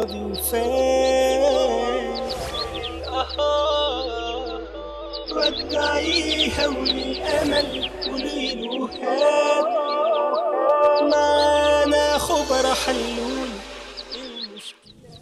ماضي وفات رجعيها والامل قوليله هات معانا خبراء حلول المشكلة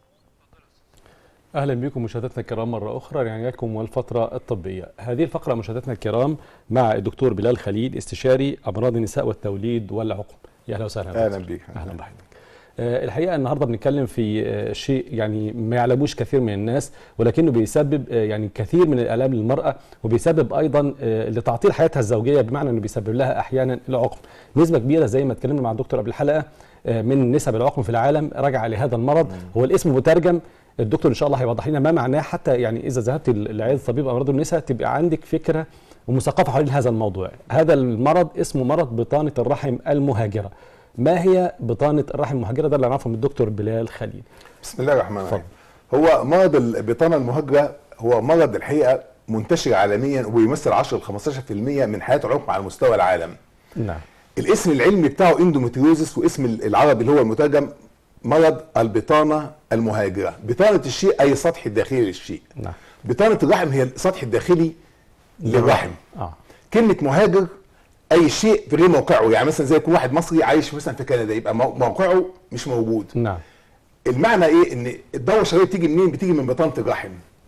اهلا بكم مشاهداتنا الكرام مره اخرى رعايتكم والفتره الطبيه. هذه الفقره مشاهداتنا الكرام مع الدكتور بلال خليل استشاري امراض النساء والتوليد والعقم. يا اهلا وسهلا اهلا بيك اهلا بحضرتك. آه، الحقيقه النهارده بنتكلم في آه، شيء يعني ما يعلموش كثير من الناس ولكنه بيسبب آه، يعني كثير من الالام للمراه وبيسبب ايضا آه، لتعطيل حياتها الزوجيه بمعنى انه بيسبب لها احيانا العقم. نسبه كبيره زي ما اتكلمنا مع الدكتور قبل الحلقه آه، من نسب العقم في العالم راجعه لهذا المرض هو الاسم مترجم الدكتور ان شاء الله هيوضح لنا ما معناه حتى يعني اذا ذهبت لعياده طبيب امراض النساء تبقى عندك فكره ومثقفه حوالين هذا الموضوع. هذا المرض اسمه مرض بطانه الرحم المهاجره. ما هي بطانه الرحم المهاجره ده اللي نعرفه من الدكتور بلال خليل. بسم الله الرحمن الرحيم هو مرض البطانه المهاجره هو مرض الحقيقه منتشر عالميا ويمثل 10 ل 15% من حالات العقم على مستوى العالم نعم. الاسم العلمي بتاعه اندومتريوزس واسم العربي اللي هو المترجم مرض البطانه المهاجره بطانه الشيء اي السطح الداخلي للشيء نعم. بطانه الرحم هي السطح الداخلي للرحم اه كلمه مهاجر اي شيء في غير موقعه يعني مثلا زي يكون واحد مصري عايش مثلا في كندا يبقى مو- موقعه مش موجود نعم. المعنى ايه ان الدوره الشرجيه بتيجي منين بتيجي من بطانه الرحم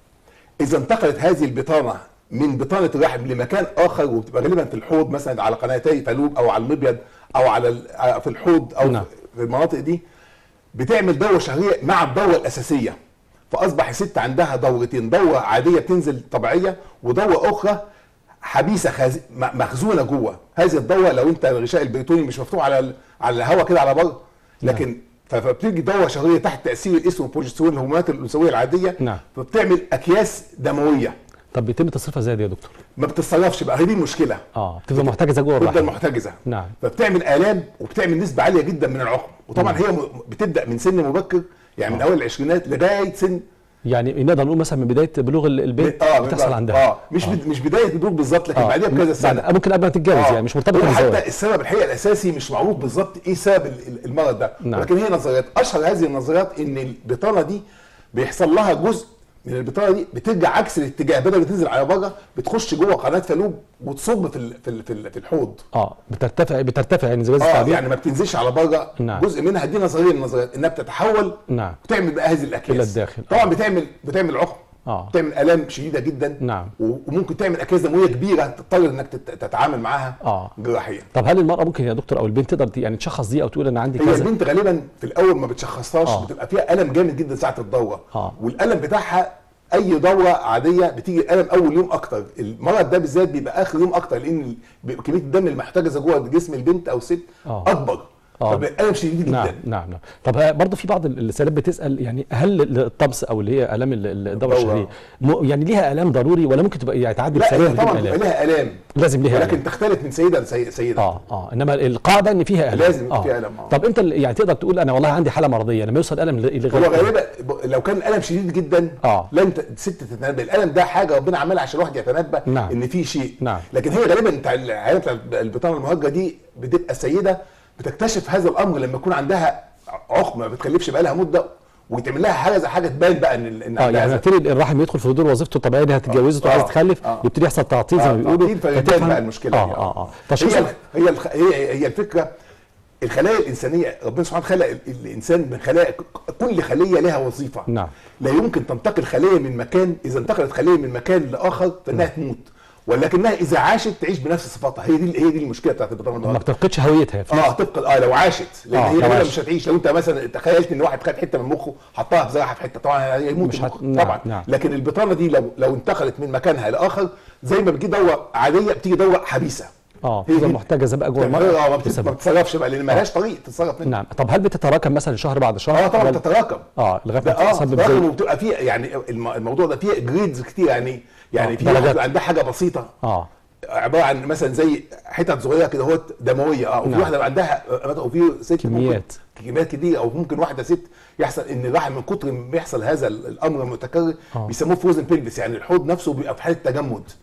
اذا انتقلت هذه البطانه من بطانه الرحم لمكان اخر وبتبقى غالبا في الحوض مثلا على قناتي فالوب او على المبيض او على ال- في الحوض او نعم. في المناطق دي بتعمل دوره شهريه مع الدوره الاساسيه فاصبح الست عندها دورتين دوره عاديه بتنزل طبيعيه ودوره اخرى حبيسه خاز... م- مخزونه جوه هذه الدوره لو انت الغشاء البريتوني مش مفتوح على ال... على الهواء كده على بره لكن ف- فبتيجي دوره شهريه تحت تاثير الاسم والبروجسترون الهرمونات الانثويه العاديه نعم. فبتعمل اكياس دمويه طب بيتم تصريفها ازاي دي يا دكتور؟ ما بتصرفش بقى هي دي المشكله اه بتفضل محتجزه جوه تفضل الرحم. محتجزه نعم. فبتعمل الام وبتعمل نسبه عاليه جدا من العقم وطبعا هي م- بتبدا من سن مبكر يعني من اول العشرينات لغايه سن يعني نقدر نقول مثلا من بدايه بلوغ ال- البنت اه بتحصل من- عندها اه مش بد- مش بدايه البلوغ بالظبط لكن بعديها بكذا سنه بعد- ممكن قبل ما تتجوز آه. يعني مش مرتبطه وحتى بالزواج السبب الحقيقه الاساسي مش معروف بالظبط ايه سبب ال- ال- المرض ده نعم. ولكن هي نظريات اشهر هذه النظريات ان البطانه دي بيحصل لها جزء من البطانه دي بترجع عكس الاتجاه بدل ما تنزل على بره بتخش جوه قناه فالوب وتصب في ال- في ال- في ال- في الحوض اه بترتفع بترتفع يعني زي ما اه التعبير يعني ما بتنزلش على بره نعم. جزء منها دي نظريه من النظريات انها بتتحول نعم وتعمل بقى هذه الاكياس إلى الداخل. طبعا آه. بتعمل بتعمل عقم اه بتعمل الام شديده جدا نعم. و- وممكن تعمل اكياس دمويه كبيره تضطر انك تت- تتعامل معاها آه. جراحيا طب هل المراه ممكن يا دكتور او البنت تقدر ت- يعني تشخص دي او تقول انا عندي هي كذا البنت غالبا في الاول ما بتشخصهاش آه. بتبقى فيها الم جامد جدا ساعه الدوره آه. والالم بتاعها اي دوره عاديه بتيجي الالم اول يوم اكتر المرض ده بالذات بيبقى اخر يوم اكتر لان بيبقى كميه الدم المحتجزه جوه جسم البنت او الست آه. اكبر آه. فبيبقى الالم شديد جدا نعم نعم نعم طب ها- برضه في بعض السيدات بتسال يعني هل الطمس او اللي هي الام ال- ال- الدوره الدورة. الشهريه م- يعني ليها الام ضروري ولا ممكن تبقى يعني تعدي لا بسريع هي بدون طبعا بيبقى الام لها الام لازم ليها ولكن الام تختلف من سيده لسيده اه اه انما القاعده ان فيها الم لازم يبقى فيها ألم، آه. طب انت ال- يعني تقدر تقول انا والله عندي حاله مرضيه لما يوصل الم ل- هو لغايه غالبا ب- لو كان الالم شديد جدا آه. لن ت- الست تتنبه الالم ده حاجه ربنا عملها عشان الواحد يتنبه نعم. ان في شيء نعم. لكن هي غالبا بتاع العيادة بتاع البطانه المهاجره دي بتبقى السيده بتكتشف هذا الامر لما يكون عندها عقم ما بتخلفش بقى لها مده ويتعمل لها حاجه زي حاجه تبان بقى ان ان اه عندها يعني هذا. يبتدي الرحم يدخل في دور وظيفته الطبيعيه انها اتجوزت آه. وعايزه آه. تخلف آه. يبتدي يحصل تعطيل زي ما آه، بيقولوا تعطيل فيبان فتفهم- بقى المشكله اه دي. اه اه هي تشخيص الخ- هي الخ- هي هي الفكره الخلايا الانسانيه ربنا سبحانه خلق ال- الانسان من خلايا ك- كل خليه لها وظيفه نعم. لا يمكن تنتقل خليه من مكان اذا انتقلت خليه من مكان لاخر فانها تموت ولكنها اذا عاشت تعيش بنفس صفاتها هي دي هي دي المشكله بتاعت البطانه ما النهارده بتفقدش هويتها في اه تبقى اه لو عاشت لان آه، هي لو غالبا عاشت. مش هتعيش لو انت مثلا تخيلت ان واحد خد حته من مخه حطها في زراعه في حته طبعا هيموت مش هت- المخ نعم، طبعا نعم. لكن البطانه دي لو لو انتقلت من مكانها لاخر زي ما بتجي دوره عاديه بتيجي دوره حبيسه اه هي تفضل دي- محتجزه بقى جوه اه ما المرأة بت- ما بسبب بتتصرفش بقى لان مالهاش طريق تتصرف منها نعم طب هل بتتراكم مثلا شهر بعد شهر اه طبعا ولا- بتتراكم اه لغايه ده ما اه تسبب تتراكم زي وبتبقى فيه يعني الم- الموضوع ده فيه جريدز كتير يعني يعني آه، في واحد درجات. بيبقى عندها حاجه بسيطه اه عباره عن مثلا زي حتت صغيره كده اهوت دمويه اه وفي نعم. واحده عندها وفي ست ممكن- كميات. كميات كتير او ممكن واحده ست يحصل ان الرحم من كتر ما بيحصل هذا ال- الامر المتكرر آه. بيسموه فروزن بيلفس يعني الحوض نفسه بيبقى في حاله تجمد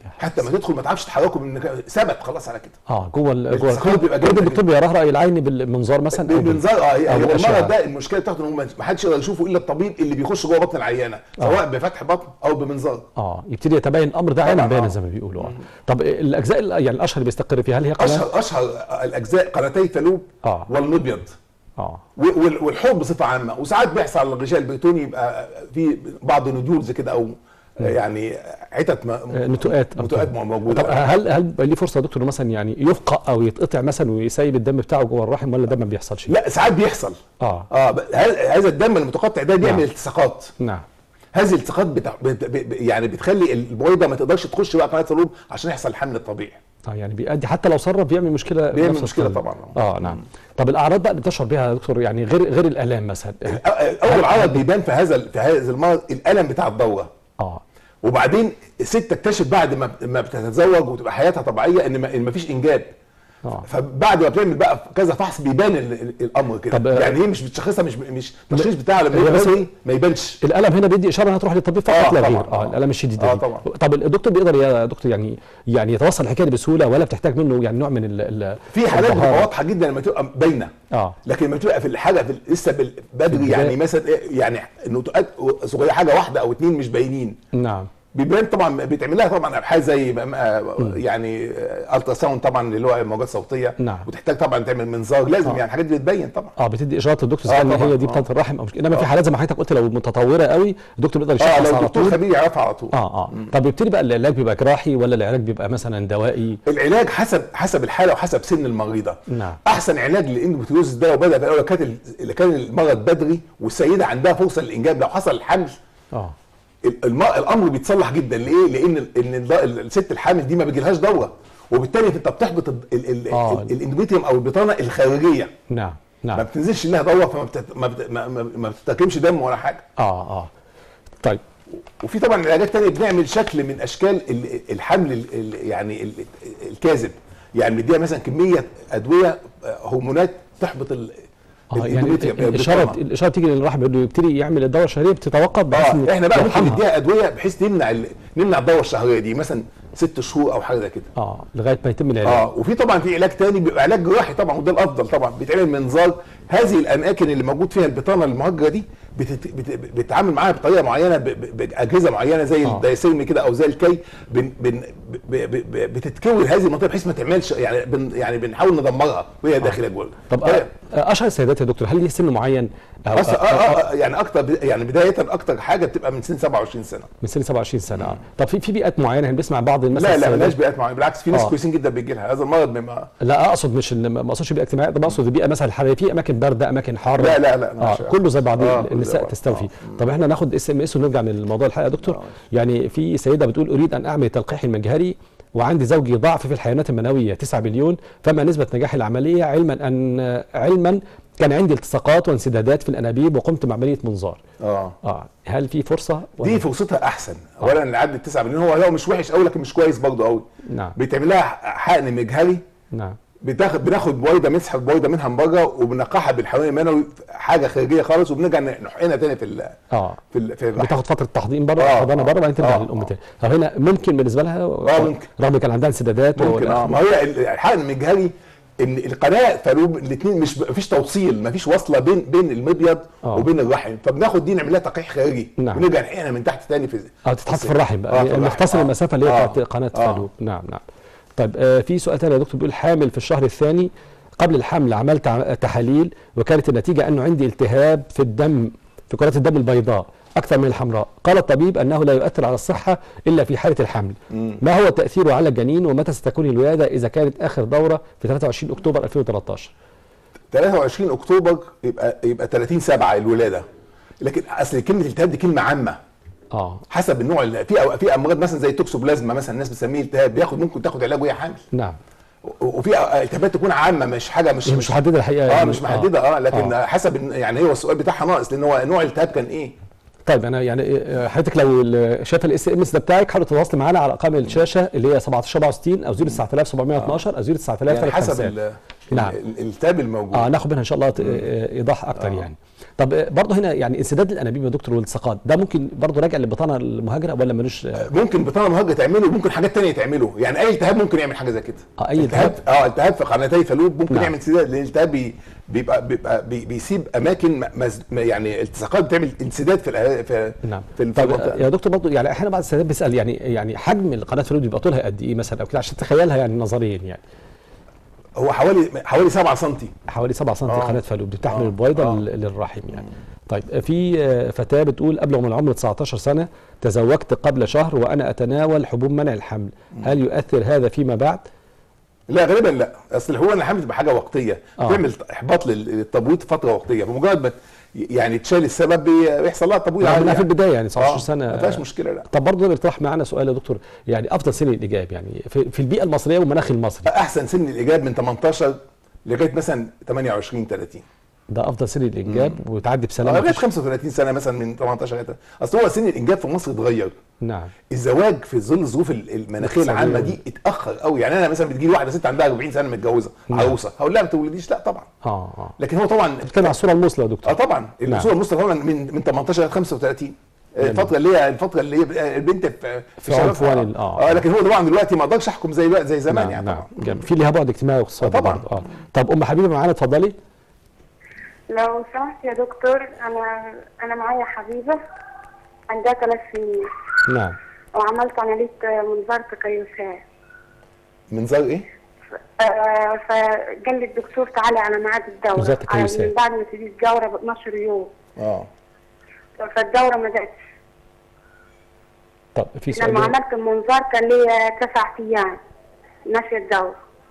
حتى ما تدخل ما تعرفش تحركه من ثبت خلاص على كده اه جوه ال- جوه السخان بيبقى كل جامد الدكتور بيرهرق العين بالمنظار مثلا أو بال- بالمنظار اه أو يعني هو بالأشعة. المرض ده المشكله بتاعته ان هو ما حدش يقدر يشوفه الا الطبيب اللي بيخش جوه بطن العيانه سواء بفتح بطن او بمنظار اه يبتدي يتبين الامر ده عينا طبعاً، باينه آه. زي ما بيقولوا اه طب الاجزاء ال- يعني الاشهر اللي بيستقر فيها هل هي قناه اشهر اشهر الاجزاء قناتي الفالوب آه. والمبيض اه وال- والحوض بصفه عامه وساعات بيحصل على الغشاء البيتوني يبقى في بعض النودولز كده او يعني حتت آه، ما نتوءات أو نتوءات كده. موجوده طب هل هل ليه فرصه يا دكتور إنه مثلا يعني يفقأ او يتقطع مثلا ويسيب الدم بتاعه جوه الرحم ولا ده ما بيحصلش؟ لا ساعات بيحصل اه اه ب- هل- هذا الدم المتقطع ده بيعمل نعم. التصاقات نعم هذه الالتصاقات بتع... بت... ب... ب- يعني بتخلي البويضه ما تقدرش تخش بقى قناه الفالوب عشان يحصل الحمل الطبيعي اه يعني بيؤدي حتى لو سرب بيعمل مشكله بيعمل بنفس مشكلة الطريقة. طبعاً. اه نعم طب الاعراض بقى اللي بتشعر بيها يا دكتور يعني غير غير الالام مثلا أ- اول عرض بيبان في هذا في هذا المرض الالم بتاع الدوره اه وبعدين الست تكتشف بعد ما ما بتتزوج وتبقى حياتها طبيعيه ان ما إن مفيش انجاب اه فبعد ما بتعمل بقى كذا فحص بيبان ال- ال- الامر طب، كده آه، يعني هي مش بتشخصها مش مش التشخيص بتاعها لما هي يبقى بس- بدري ما يبانش الالم هنا بيدي اشاره انها تروح للطبيب فقط آه، لا طبعاً، غير اه آه. الالم الشديد آه، دي. طبعاً. طب الدكتور بيقدر يا دكتور يعني يعني يتوصل الحكايه دي بسهوله ولا بتحتاج منه يعني نوع من ال ال في حالات البهارة؟ بتبقى واضحه جدا لما تبقى باينه اه لكن لما تبقى في الحاجه في ال- لسه بال- بدري البداية. يعني مثلا إيه، يعني نقطات صغيره حاجه واحده او اتنين مش باينين نعم بيبان طبعا بيتعمل لها طبعا ابحاث زي م- آه، يعني الترا ساوند طبعا اللي هو موجات صوتيه نعم. وتحتاج طبعا تعمل منظار لازم آه. يعني الحاجات دي بتبين طبعا اه بتدي اشارات الدكتور آه، اذا كان طبعاً، هي دي آه. بتاعت الرحم او مش انما في آه. حالات زي ما حضرتك قلت لو متطوره قوي الدكتور بيقدر اه يشخص لو على الدكتور طول خبير يعرفها على طول اه اه طب بيبتدي بقى العلاج بيبقى جراحي ولا العلاج بيبقى مثلا دوائي العلاج حسب حسب الحاله وحسب سن المريضه نعم. احسن علاج للاندوميتريوزس ده لو بدا في الاول كانت ال- اللي كان المرض بدري والسيده عندها فرصه للانجاب لو حصل الحمل اه ال- الم- الامر بيتصلح جدا ليه؟ لان ال- ان الد- ال- الست الحامل دي ما بيجيلهاش دوره وبالتالي انت بتحبط ال- ال- ال- آه. ال- الاندوميتريوم او البطانه الخارجيه نعم ما نعم بتنزلش لها دوره فما بتت... ما, بت... ما, ما, ما بتتراكمش دم ولا حاجه اه اه طيب وفي طبعا علاجات تانية بنعمل شكل من اشكال ال- الحمل ال- ال- يعني ال- الكاذب يعني بنديها مثلا كميه ادويه آه، هرمونات تحبط ال اه يعني الاندوميتريوم، الاشاره البطانة. الاشاره بتيجي للرحم انه يبتدي يعمل الدوره الشهريه بتتوقف بحيث إنه اه احنا بقى ممكن يرحمها. نديها ادويه بحيث نمنع ال... نمنع الدوره الشهريه دي مثلا ست شهور او حاجه زي كده اه لغايه ما يتم العلاج اه وفي طبعا في علاج تاني بيبقى علاج جراحي طبعا وده الافضل طبعا بيتعمل منظار هذه الاماكن اللي موجود فيها البطانه المهجره دي بتت... بت... بتتعامل معاها بطريقه معينه ب... ب... باجهزه معينه زي آه. الدايسيرمي كده او زي الكي بن... بن... ب... ب... ب... بتتكون هذه المنطقه بحيث ما تعملش يعني بن... يعني بنحاول ندمرها وهي داخله جوه طب آه، آه، اشهر السيدات يا دكتور هل ليه سن معين أو- بس أو- آه آه آه يعني اكتر يعني بدايه اكتر حاجه بتبقى من سن 27 سنه من سن 27 سنه آه. طب في في بيئات معينه يعني بنسمع بعض الناس لا لا السيدات- ملهاش بيئات معينه بالعكس في ناس آه. كويسين جدا بيجي لها هذا المرض بما لا اقصد مش إن- ما اقصدش بيئه اجتماعيه ده بقصد بيئه مثلا الحراريه في اماكن بارده اماكن حاره لا لا لا اه مش- كله زي بعض آه، كله زي النساء بعض. تستوفي آه. طب احنا ناخد اس ام اس ونرجع للموضوع الحقيقه يا دكتور آه. يعني في سيده بتقول اريد ان اعمل تلقيح المجهري وعندي زوجي ضعف في الحيوانات المنويه 9 مليون فما نسبه نجاح العمليه علما ان علما كان عندي التصاقات وانسدادات في الانابيب وقمت بعمليه منظار اه اه هل في فرصه ولا- دي فرصتها احسن اولا اللي عدى التسعة مليون هو هو مش وحش قوي لكن مش كويس برضه قوي نعم بيتعمل لها حقن مجهري نعم بتاخد بناخد بويضه مسحه بويضه منها من بره وبنقعها بالحيوان المنوي حاجه خارجيه خالص وبنرجع نحقنها تاني في ال اه في ال في الرحم. بتاخد فتره تحضير بره آه، حضانه آه، بره وبعدين ترجع آه، للام آه. تاني طب هنا ممكن بالنسبه لها آه، ممكن. رغم كان عندها انسدادات ممكن والآخر- اه ما هي ال- الحقن المجهري ان القناه فالوب الاثنين مش مفيش توصيل مفيش وصله بين بين المبيض آه. وبين الرحم فبناخد دي نعمل لها تلقيح خارجي نعم. ونرجع نحقنها من تحت تاني في اه تتحط في الرحم آه، بقى في يعني الرحم. نختصر آه. المسافه اللي هي آه. بتاعت قناه آه. فالوب نعم نعم طيب آه في سؤال تاني يا دكتور بيقول حامل في الشهر الثاني قبل الحمل عملت ع- تحاليل وكانت النتيجه انه عندي التهاب في الدم في كرات الدم البيضاء اكثر من الحمراء قال الطبيب انه لا يؤثر على الصحه الا في حاله الحمل ما هو تاثيره على الجنين ومتى ستكون الولاده اذا كانت اخر دوره في 23 اكتوبر 2013 23 اكتوبر يبقى يبقى 30 7 الولاده لكن اصل كلمه التهاب دي كلمه عامه اه حسب النوع اللي في أو في امراض مثلا زي التوكسوبلازما مثلا الناس بتسميه التهاب بياخد ممكن تاخد علاج وهي حامل نعم و- وفي التهابات تكون عامه مش حاجه مش هي مش محدده الحقيقه اه يعني. مش محدده اه لكن آه. حسب إن- يعني هو السؤال بتاعها ناقص لان هو نوع الالتهاب كان ايه طيب انا يعني آه، حضرتك لو ال- شايف الاس ام اس ده بتاعك حاول تتواصل معانا على ارقام الشاشه اللي هي 1767 او 09712 او 09000 يعني حسب ال- نعم. ال- الالتهاب الموجود اه ناخد منها ان شاء الله ت- آه، ايضاح اكتر آه. يعني طب آه، برضه هنا يعني انسداد الانابيب يا دكتور والالتصاقات ده ممكن برضه راجع للبطانه المهاجره ولا ملوش آه، ممكن بطانه مهاجره تعمله وممكن حاجات تانية تعمله يعني اي التهاب ممكن يعمل حاجه زي كده آه، أي التهاب اه التهاب في قناتي فالوب ممكن نعم. يعمل انسداد لان الالتهاب بي بيبقى بيبقى بي بيسيب اماكن م- مز يعني التصاقات بتعمل انسداد في الأ- في نعم في في طب المنطقه يا دكتور برضه يعني احيانا بعض السيدات بيسال يعني يعني حجم القناه الفلويد بيبقى طولها قد ايه مثلا او كده عشان تتخيلها يعني نظريا يعني هو حوالي حوالي 7 سم حوالي 7 سم آه. قناه فلوب بتحمل آه. البويضه آه. لل- للرحم يعني طيب في آه، فتاه بتقول ابلغ من العمر 19 سنه تزوجت قبل شهر وانا اتناول حبوب منع الحمل هل يؤثر هذا فيما بعد لا غالبا لا اصل هو الحمل بتبقى حاجه وقتيه آه. بتعمل احباط لل- للتبويض فتره وقتيه بمجرد ما يعني تشال السبب بي- بيحصل لها تبويض يعني عادي في البدايه يعني 19 آه، سنه ما فيهاش مشكله لا طب برضه بيطرح معانا سؤال يا دكتور يعني افضل سن الاجاب يعني في, في البيئه المصريه والمناخ المصري احسن سن الايجاب من 18 لغايه مثلا 28 30 ده افضل سن الانجاب وتعدي آه، بسلامه لغايه مفيش- 35 سنه مثلا من 18 لغايه اصل هو سن الانجاب في مصر اتغير نعم الزواج في ظل الظروف ال- المناخيه الاقتصادية. العامه دي اتاخر قوي يعني انا مثلا بتجي لي واحده ست عندها 40 سنه متجوزه نعم. عروسه هقول لها ما تولديش لا طبعا اه اه لكن هو طبعا بتتكلم على الصوره المثلى يا دكتور اه طبعا الصوره المصري طبعا من من 18 ل 35 آه، الفتره اللي هي الفتره اللي هي البنت في في شبابها. عنفوان ال- آه. اه لكن هو طبعا دلوقتي ما اقدرش احكم زي الوقت زي زمان نعم يعني نعم طبعا جميل. في ليها بعد اجتماعي واقتصادي آه، طبعاً. برضه. اه طب ام حبيبه معانا اتفضلي لو سمحت يا دكتور انا انا معايا حبيبه عندها ثلاث سنين نعم وعملت عمليه منظار تكيسات منظار ايه؟ آه، فقال لي الدكتور تعالى على ميعاد الدوره منظار تكيسات. من بعد ما تجي الدوره ب 12 يوم اه فالدوره ما جاتش طب في سؤال لما ده؟ عملت المنظار كان لي تسع ايام ماشيه الدوره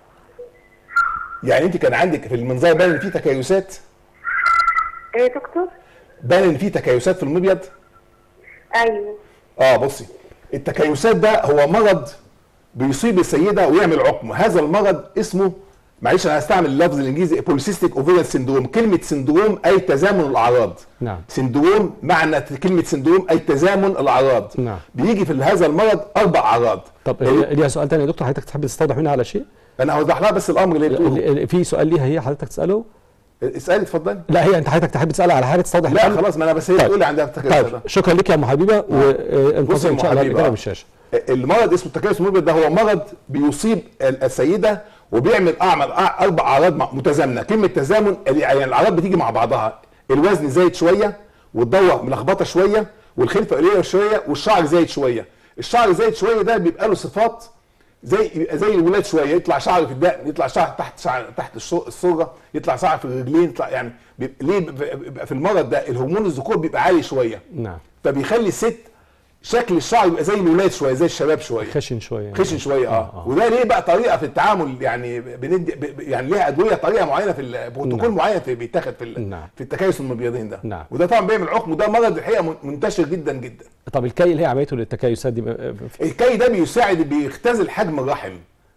يعني انت كان عندك في المنظار باين ان في تكيسات ايه يا دكتور؟ باين ان في تكيسات في المبيض ايوه اه بصي التكيسات ده هو مرض بيصيب السيده ويعمل عقم هذا المرض اسمه معلش انا هستعمل اللفظ الانجليزي بوليسيستيك اوفيريان سندروم كلمه سندروم اي تزامن الاعراض نعم. سندروم معنى كلمه سندروم اي تزامن الاعراض نعم. بيجي في هذا المرض اربع اعراض طب هي- ليها سؤال تاني يا دكتور حضرتك تحب تستوضح منها على شيء انا هوضح لها بس الامر اللي هي بتقوله ال- ال- في سؤال ليها هي حضرتك تساله اسالي اتفضلي لا هي انت حضرتك تحب تسالها على حاجه تستوضح لا الأمر؟ خلاص ما انا بس هي طيب. بتقول لي عندها تكيسات طيب شكرا لك يا ام حبيبه وانتظر يا ان شاء أم الله حبيبة، الاجابه آه. بالشاشه المرض اسمه التكيس المبيض ده هو مرض بيصيب ال- السيده وبيعمل اعمل أع- اربع اعراض م- متزامنه كلمه تزامن ال- يعني الاعراض بتيجي مع بعضها الوزن زايد شويه والدوره ملخبطه شويه والخلفه قليله شويه والشعر زايد شويه الشعر زايد شويه ده بيبقى له صفات زي يبقى زي الولاد شويه يطلع شعر في الدقن يطلع شعر تحت شعر تحت الصو- السره يطلع شعر في الرجلين يطلع يعني بيبقى ليه بيبقى في المرض ده الهرمون الذكور بيبقى عالي شويه نعم فبيخلي الست شكل الشعر يبقى زي الولاد شويه زي الشباب شويه خشن شويه خشن شويه اه وده ليه بقى طريقه في التعامل يعني بندي ب- ب- يعني ليها ادويه طريقه معينه في ال- بروتوكول نعم. معين في بيتاخد في ال- نعم. في التكيس المبيضين ده نعم. وده طبعا بيعمل عقم وده مرض الحقيقه من- منتشر جدا جدا طب الكي اللي هي عملته للتكيسات دي ب- الكي ده بيساعد بيختزل حجم الرحم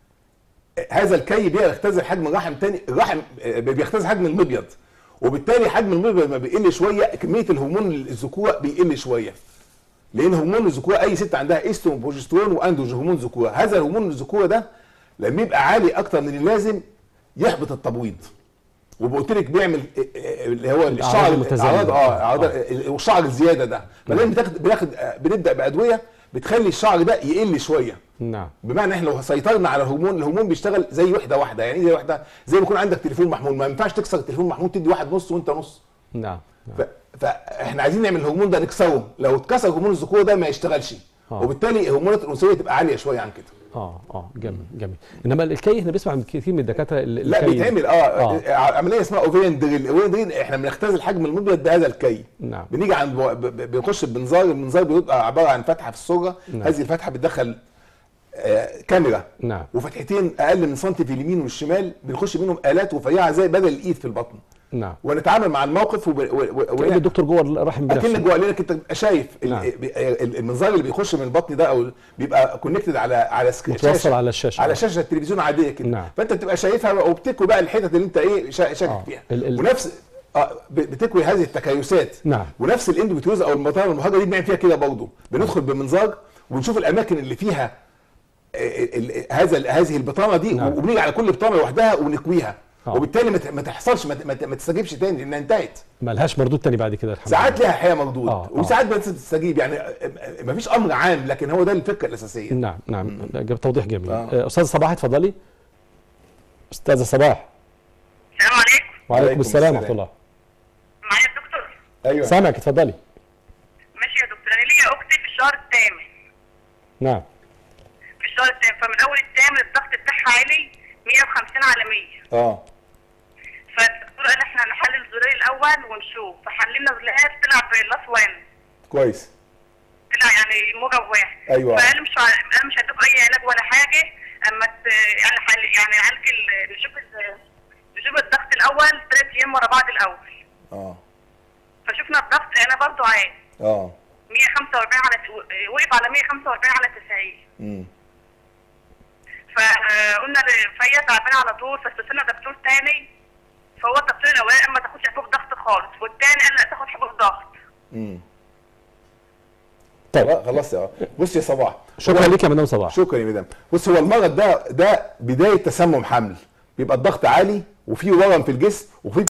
هذا الكي بيختزل حجم الرحم تاني الرحم آه، بيختزل حجم المبيض وبالتالي حجم المبيض لما بيقل شويه كميه الهرمون الذكوره بيقل شويه لان هرمون الذكوره اي ست عندها استروجين وبروجسترون واندروجين هرمون ذكوره هذا الهرمون الذكوره ده لما يبقى عالي اكتر من اللازم يحبط التبويض وقلت لك بيعمل آه، آه، اللي هو الشعر المتزامنة. الأعراض- اه آه. أعراض- والشعر الزياده ده بعدين بتاخد بناخد آه، بنبدا بادويه بتخلي الشعر ده يقل شويه نعم بمعنى احنا لو سيطرنا على الهرمون الهرمون بيشتغل زي وحده واحده يعني ايه زي وحده زي ما يكون عندك تليفون محمول ما ينفعش تكسر التليفون محمول تدي واحد نص وانت نص نعم ف... فاحنا عايزين نعمل الهرمون ده نكسره لو اتكسر هرمون الذكوره ده ما يشتغلش آه. وبالتالي هرمونات الانثويه تبقى عاليه شويه عن كده اه اه جميل جميل انما الكي احنا بنسمع من كثير من الدكاتره ال- لا الكي- بيتعمل اه, آه. آه. عمليه اسمها اوفيريان دريل الاوفيريان دريل احنا بنختزل حجم المبيض بهذا الكي نعم. بنيجي عند ب- ب- بنخش بمنظار المنظار بيبقى عباره عن فتحه في السره نعم. هذه الفتحه بتدخل آه كاميرا نعم وفتحتين اقل من سنتي في اليمين والشمال بنخش منهم الات رفيعه زي بدل الايد في البطن نعم ونتعامل مع الموقف وب... و... و... كأن الدكتور جوه الرحم اكنك بنفسه جوه لانك انت بتبقى شايف ال- نعم. ال- المنظار اللي بيخش من البطن ده او بيبقى كونكتد على على سك... متوصل على الشاشة. على شاشه التلفزيون عاديه كده نعم. فانت بتبقى شايفها وبتكوي بقى الحتت اللي انت ايه شا- شاكك آه. فيها ال- ال- ونفس اه ب- بتكوي هذه التكيسات نعم. ونفس الاندوميتريوز او المطار المهاجره دي بنعمل فيها كده برضه بندخل بمنظار ونشوف الاماكن اللي فيها ال- ال- هذا هذه البطانه دي نعم. وبنيجي على كل بطانه لوحدها ونكويها آه. وبالتالي ما ت- ما تحصلش ما ت- ما ت- ما تستجيبش تاني لانها انتهت ملهاش مردود تاني بعد كده الحمد ساعات لله لها حياه مردود آه، آه. وساعات بتستجيب يعني ما فيش امر عام لكن هو ده الفكره الاساسيه نعم نعم جاب توضيح جميل آه. آه، استاذه صباح اتفضلي استاذه صباح السلام عليكم وعليكم وعليكم السلام السلام. ورحمه الله معايا الدكتور ايوه سامعك اتفضلي ماشي يا دكتور انا ليا اختي في الشهر الثامن نعم في الشهر الثامن فمن اول الثامن الضغط بتاعها عالي 150 على 100 اه فالدكتور قال احنا هنحلل الزرار الاول ونشوف فحللنا الزرار طلع بلاس وان كويس طلع يعني موجب واحد أيوة. فقال مش ع- قال مش هدوك اي علاج ولا حاجه اما ت- يعني حل يعني عالج ال- نشوف ال- نشوف الضغط الاول ثلاث ايام ورا بعض الاول اه فشفنا الضغط انا برضو عالي اه 145 على وقف على 145 على 90 امم فقلنا ل- فهي تعبانه على طول فاستشرنا دكتور تاني فهو الدكتور الاولاني قال ما تاخدش حبوب ضغط خالص والتاني قال لا تاخد حبوب ضغط امم طيب خلاص يا بص يا صباح شكرا لك يا مدام صباح شكرا يا مدام بص هو المرض ده ده بدايه تسمم حمل بيبقى الضغط عالي وفي ورم في الجسم وفي